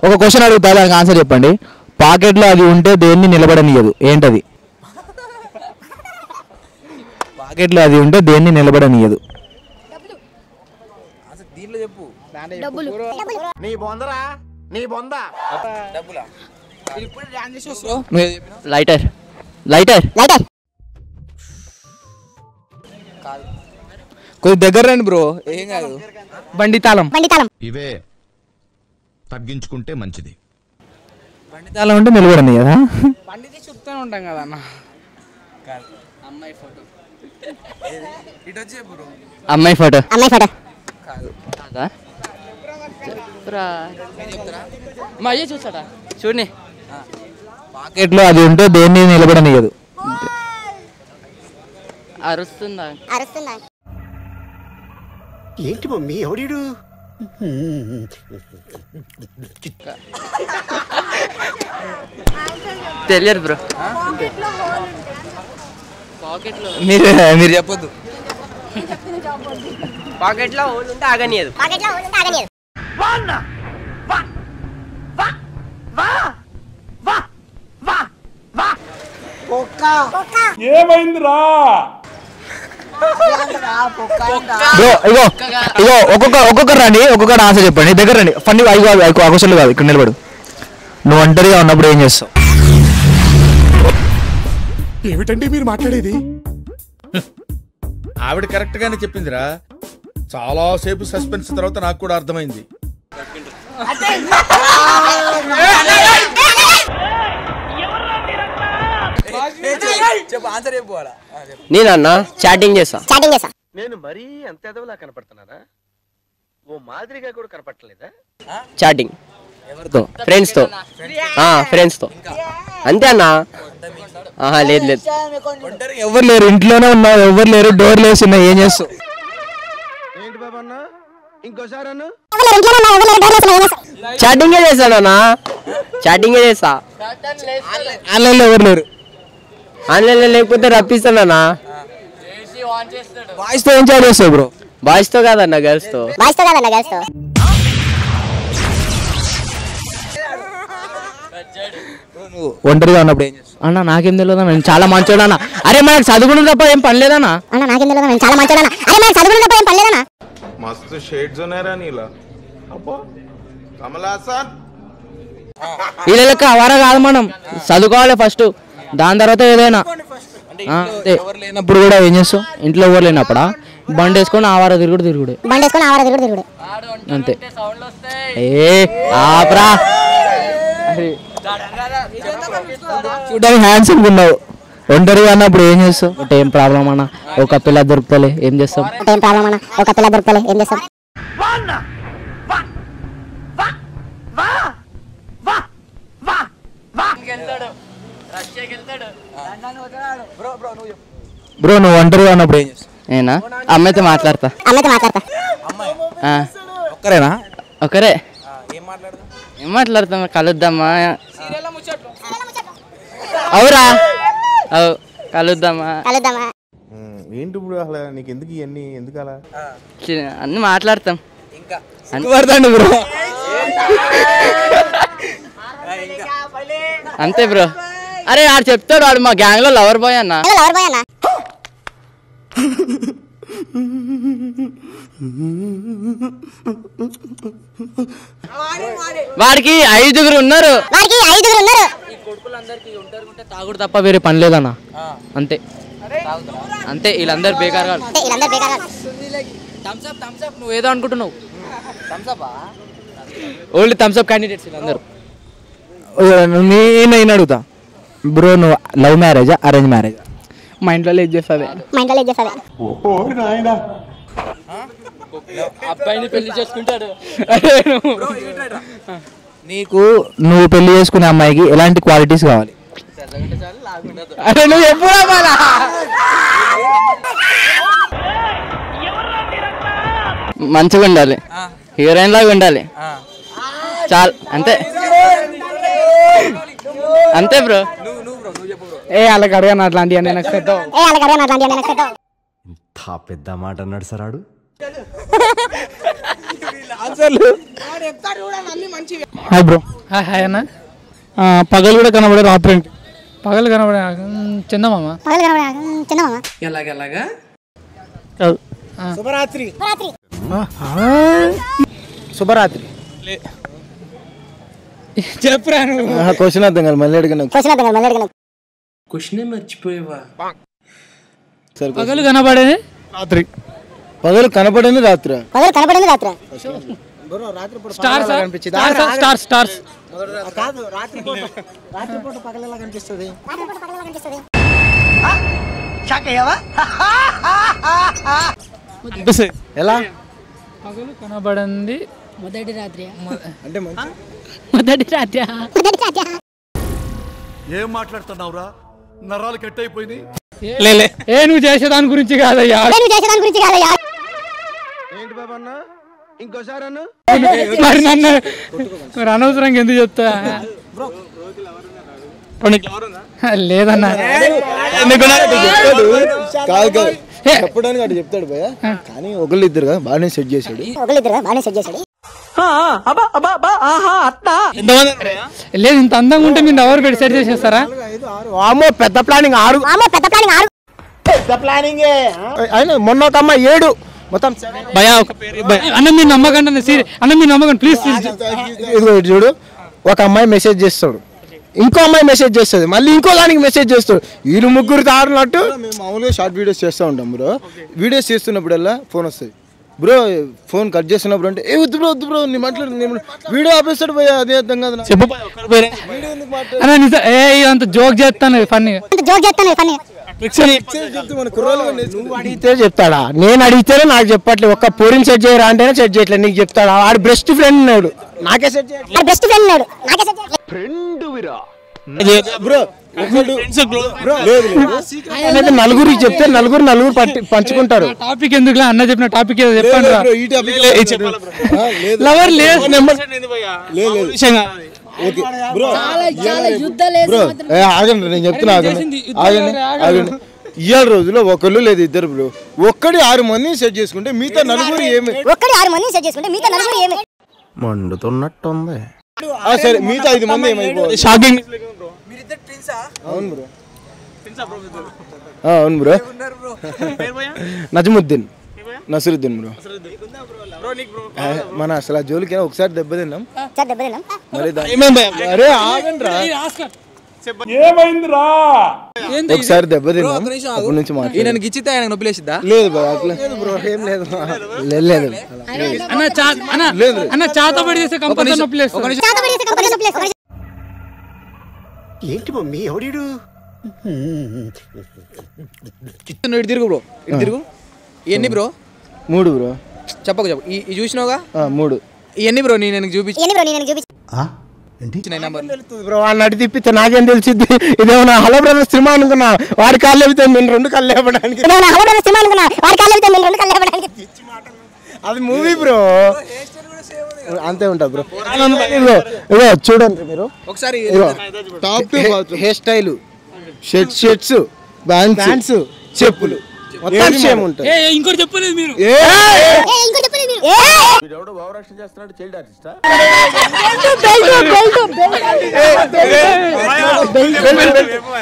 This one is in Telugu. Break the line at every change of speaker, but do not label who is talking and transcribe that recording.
ఒక క్వశ్చన్ అడుగుతా దానికి ఆన్సర్ చెప్పండి పాకెట్లో అది ఉంటే దేన్ని నిలబడనియదు ఏంటది పాకెట్లో అది ఉంటే దేన్ని నిలబడనియదు దీంట్లో చెప్పు
డబ్బులు
నీ బొందరా నీ బొంద
డబ్బులా
లైటర్ లైటర్
లైటర్
కొద్ది దగ్గర రండి బ్రో ఏం కాదు
బండి తాళం
బండి తాళం
ఇవే తగ్గించుకుంటే మంచిది
బండి తాళం ఉంటే నిలబడనియదా
బండిది చుట్టూనే ఉంటాం కదా అన్న అమ్మాయి ఫోటో
ఇటు వచ్చే బ్రో
అమ్మాయి ఫోటో
అమ్మాయి ఫోటో
కాదా చెప్పురా మా అయ్యే చూసాడా చూడని
పాకెట్లో అది ఉంటే దేన్ని నిలబడనియదు
అరుస్తుందా
అరుస్తుందా
ఏంటి మమ్మీ ఎవడీడు
తెలియదు బ్రో పాకెట్లో
మీరు మీరు చెప్పొద్దు
పాకెట్లో హోల్ ఉంటే ఆగనియదు
పాకెట్లో ఉంటే ఆగనియదు
బ్రో ఇగో ఇగో ఒక్కొక్క ఒక్కొక్కరు రండి ఒక్కొక్కరు ఆన్సర్ చెప్పండి దగ్గర రండి ఫన్నీ అయ్యో అవి ఆ క్వశ్చన్లు కాదు ఇక్కడ నిలబడు నువ్వు ఒంటరిగా ఉన్నప్పుడు ఏం చేస్తావు
ఏమిటండి మీరు మాట్లాడేది
ఆవిడ కరెక్ట్ గానే చెప్పిందిరా చాలా సేపు సస్పెన్స్ తర్వాత నాకు కూడా అర్థమైంది
చెప్పు ఆన్సర్ చెప్పుకోవాలా
నేనన్నా చాటింగ్ చేస్తా
చాటింగ్ చేస్తా
నేను మరీ అంత ఎదవలా కనపడుతున్నారా ఓ మాదిరిగా కూడా కనపడలేదా
చాటింగ్
ఎవరితో
ఫ్రెండ్స్ తో ఫ్రెండ్స్ తో అంతే అన్నా ఆహా లేదు లేదు
ఒంటరిగా ఎవరు లేరు ఇంట్లోనే ఉన్నావు ఎవరు లేరు డోర్ లేసి ఉన్నాయి ఏం చేస్తావు
ఏంటి బాబా అన్న ఇంకోసారి అన్న
ఎవరు ఇంట్లో ఉన్నా ఎవరు డోర్ వేసిన ఏం చేస్తావు
చాటింగే చేస్తానన్నా చాటింగే చేస్తా
ఆన్లైన్లో ఎవరు లేరు
ఆన్లైన్లో లేకపోతే రప్పిస్తానన్నా
వాయిస్తో ఏం చాట్ చేస్తావు బ్రో
బాయ్స్ తో కాదన్నా గర్ల్స్ తో
బాయ్స్ తో కాదన్న గర్ల్స్ తో
నువ్వు ఒంటరిగా ఉన్నప్పుడు ఏం చేస్తావు
అన్న నాకేం తెలియదు నేను చాలా మంచోడు అన్న అరే మనకు చదువుకున్న తప్ప ఏం పని లేదన్నా
అన్న నాకేం తెలియదు నేను చాలా మంచోడన్నా అరే మనకి చదువుకున్న ఏం పర్లేదన్నా
మస్తు షేడ్స్ ఉన్నాయరా నీలా అబ్బా కమలాసన్
వీళ్ళ లెక్క అవారా కాదు మనం చదువుకోవాలి ఫస్ట్ దాని తర్వాత ఏదైనా ఆ, అంతే.
ఎవరు లేనప్పుడు కూడా ఏం చేస్తావు
ఇంట్లో ఎవరు లేనప్పుడా బండి వేసుకొని ఆవారా తిరుగుడు తిరుగుడు
బండి వేసుకొని ఆవారా తిరుగుడు తిరుగుడు
అంతే ఏ ఆపరా
చూడడానికి హ్యాండ్సమ్ ఉన్నావు ఒంటరిగా అన్నప్పుడు ఏం చేస్తావు
ఒకటి ఏం ప్రాబ్లం అన్న ఒక పిల్ల దొరుకుతలే ఏం చేస్తాం
అంటే ఏం ప్రాబ్లం అన్న ఒక పిల్ల దొరకలే ఏం చేస్తాం
బ్రో నువ్వు ఒంటరిగా ఉన్నప్పుడు ఏం చేస్తావు
నేనా అమ్మాయితో మాట్లాడతా
అమ్మాయితో మాట్లాడతా
ఆ,
ఒక్కరేనా
ఒకరే ఏం మాట్లాడతాం కలుద్దామా అవురా అవు కలుద్దామా
కలుద్దామా
ఏంటి ఇప్పుడు అసలు నీకు ఎందుకు ఇవన్నీ ఎందుకు అలా
చి- అన్ని మాట్లాడతాం
పడతాండి బ్రో
అంతే బ్రో అరే ఆడు చెప్తాడు వాడు మా గ్యాంగ్ లో లవర్ బాయ్ అన్న
హలో లవర్ బాయ్ అన్న
వాడికి ఐదుగురు ఉన్నారు
వారికి ఐదుగురు ఉన్నారు
తాగుడు తప్ప వేరే పని లేదన్న అంతే అంతే వీళ్ళందరూ బేకార్ కాదు
అంటే వీళ్ళందరూ బేకార్
నువ్వు ఏదో అనుకుంటున్నావు ఓన్లీ థమ్స్అప్ క్యాండిడేట్స్ వీళ్ళందరూ
నేను నేను అడుగుతా బ్రో నువ్వు లవ్ మ్యారేజా అరేంజ్ మ్యారేజా
మా ఇంట్లో లేదు చేస్తుంది
మా ఇంట్లో ఏం చేస్తుంది
అబ్బాయిని పెళ్లి చేసుకుంటాడు
నీకు నువ్వు పెళ్లి చేసుకునే అమ్మాయికి ఎలాంటి క్వాలిటీస్ కావాలి
అరే నువ్వు ఎప్పుడు మంచిగా ఉండాలి హీరోయిన్ లాగా ఉండాలి చాలు అంతే అంతే బ్రో ఏ వాళ్ళకి అడగాను అట్లాంటివి అని నాకు సెట్
ఏ వాళ్ళకి అడిగాను అట్లాంటి నేను ఎక్కడ
పెద్ద మాట అన్నాడు సార్ ఆడు
హాయ్ బ్రో
హాయ్ హాయ్ అన్న
పగలు కూడా కనబడే రాత్రి ఏంటి
పగలు కనబడే మ్, చందమామ
పగలు కనబడే చిన్నమామ
కాదు.
రాత్రి
శుభరాత్రి
చెప్పురా నువ్వు
క్వశ్చన్ అర్థం కాదు మళ్ళీ అడిగిన
క్వశ్చన్ అర్థం కాదు, మళ్ళీ అడగను
పగలు కనబడేది
రాత్రి పగలు కనపడింది రాత్రి
పగలు కనపడింది రాత్రి
స్టార్స్ స్టార్స్ స్టార్స్ స్టార్స్
ఎలా
పగలు కనబడింది
మొదటి రాత్రి
అంటే మంచి
మొదటి రాత్రి
ఏం మాట్లాడుతున్నావురా నరాలు కట్ అయిపోయింది
లేలే ఏ నువ్వు చేసేదాని గురించి కాదయ్యా
నేను చేసేదాని గురించి కాదయ్యా
ఏంటి బాబా అన్న ఇంకోసారి అన్న
మరి నన్ను మరి అనవసరంగా ఎందుకు చెప్తా లేదన్నా
కాదు కాదు చెప్పడానికి అటు చెప్తాడు భయ కానీ ఒకళ్ళు ఇద్దరు కదా బాగానే సెట్ చేశాడు
ఒకళ్ళిద్దరు బాగానే సెట్ చేశాడు
లేదు ఇంత అందంగా ఉంటే మీరు ఎవరు పెట్టి సెట్ చేసేస్తారా
వామో పెద్ద ప్లానింగ్ ఆరు
మామో పెద్ద ప్లానింగ్ ఆరు
పెద్ద ప్లానింగ్ అయినా మొన్న ఒక అమ్మాయి ఏడు మొత్తం
భయా ఒక పేరు భయ. అన్న మీరు నమ్మకండి సీరి అన్న మీరు నమ్మకండి ప్లీజ్ ప్లీజ్
ఇదిగో ఇటు చూడు ఒక అమ్మాయి మెసేజ్ చేస్తాడు ఇంకో అమ్మాయి మెసేజ్ చేస్తుంది మళ్ళీ ఇంకో దానికి మెసేజ్ చేస్తాడు వీళ్ళు ముగ్గురు తాడినట్టు మేము మామూలుగా షార్ట్ వీడియోస్ చేస్తూ ఉంటాం బ్రో వీడియోస్ చేస్తున్నప్పుడల్లా ఫోన్ వస్తుంది బ్రో ఫోన్ కట్ చేస్తున్నప్పుడు అంటే ఏ వద్దు బ్రో వద్దు బ్రో నీ మాట్లాడు నేను వీడియో ఆపేస్తాడు పోయా అదే అర్థం కాదు నాకు.
చెప్పు
వీడియో ఎందుకు మాట్లాడు
అన్న నిజం ఏ ఇదంతా జోక్ చేస్తాను ఫన్నీ
జోక్ చేస్తాను పని
చెప్తే మన కుర్రోళ్ళు నువ్వు అడిగితే చెప్తాడా నేను అడిగితేనే నాకు చెప్పట్లేదు ఒక్క పూరిని సెట్ చేయరా అంటేనే సెట్ చేయట్లేదు నీకు చెప్తాడా వాడు బెస్ట్ ఫ్రెండ్ ఉన్నాడు నాకే సెట్ చేయట్లేదు
బెస్ట్ ఫ్రెండ్ ఉన్నాడు నాకే సెట్ చేయట్లేదు.
బ్రో ఒకడు బ్రో లేదు లేదు అనేది నలుగురికి చెప్తే నలుగురు నలుగురు పట్టి పంచుకుంటారు
టాపిక్ ఎందుకులే అన్న చెప్పిన టాపిక్ ఏదో చెప్పండి రా.
బ్రో, ఈ టాపిక్ ఆ, లేదు.
లవర్ లేదు
లేదు, లేదు. ఓకే బ్రో
చాలా యుద్ధాలు
బ్రో ఏ, ఆగండి నేను చెప్తున్నా ఆగండి ఆగండి ఆగండి ఇవాళ రోజులో ఒకళ్ళు లేదు ఇద్దరు బ్రో ఒక్కడి ఆరు మందిని సెట్ చేసుకుంటే మిగతా నలుగురు ఏమి
ఒక్కడి ఆరు మందిని సెట్ చేసుకుంటే మిగతా నలుగురు ఏమి
మండుతున్నట్టుంది
ఆ, సరే మిగతా ఐదు మంది ఏమైపోవాలి
షాకింగ్
అవును బ్రో ఆ, అవును బ్రో నజముద్దీన్ నసరుద్దీన్ బ్రో ఆ, మన అసలు ఆ జోలికి ఒకసారి దెబ్బ తిన్నాం
సార్ దెబ్బ తిన్నాం
మరి దా- అరే ఆగండి రా ఒకసారి దెబ్బ తిన్నాం అప్పటి నుంచి మాట్లాడు
ఈయనకి ఇచ్చితే ఆయన నొప్పిలేసిద్దా
లేదు బ్రో అట్లా లేదు బ్రో ఏం లేదు లేదు లేదు
అన్న చా అన్న అన్న చాత పడి చేస్తే కంపల్సరీ నొప్పి లేస్తుంది.
చేత పడేసి కంపెనీ సప్లై చేస్తారు.
ఏంటి మమ్మీ ఎవడీడు
నువ్వు ఇటు తిరుగు బ్రో ఇటు తిరుగు ఇవన్నీ బ్రో
మూడు బ్రో
చెప్పకు చెప్పు ఈ ఈ చూసినావుగా
ఆ, మూడు
ఇవన్నీ బ్రో నేను నీకు చూపించిన
ఎన్ని బ్రో నేను చూపించి
నెంబర్
బ్రో వాడిని అడి తిప్పితే నాకేం తెలిసింది ఇదేమన్నా హలో బ్రదర్ సినిమా అనుకున్నా వాడి కాళ్ళు లేపితే నేను రెండు కళ్ళు లేపడానికి
ఇదే నా హలో సినిమా అనుకున్నా వాడి కాళ్ళు వెళ్తే నేను రెండు కళ్ళు లేపడానికి
అది మూవీ బ్రో అంతే ఉంటా బ్రో ఇదిగో ఇదిగో చూడండి మీరు
ఒకసారి
ఇదిగో top to hair style shirt shirts bands చెప్పులు మొత్తం సేమ్ ఉంటాయి
ఏ ఏ, ఇంకోటి చెప్పలేదు మీరు
ఏ
ఏ, ఇంకోటి చెప్పలేదు మీరు ఏ!
వీడెవడో భావరక్షణ చేస్తున్నాడు చైల్డ్ ఆర్టిస్టా
బెల్ట్, బెల్ట్, బెల్ట్.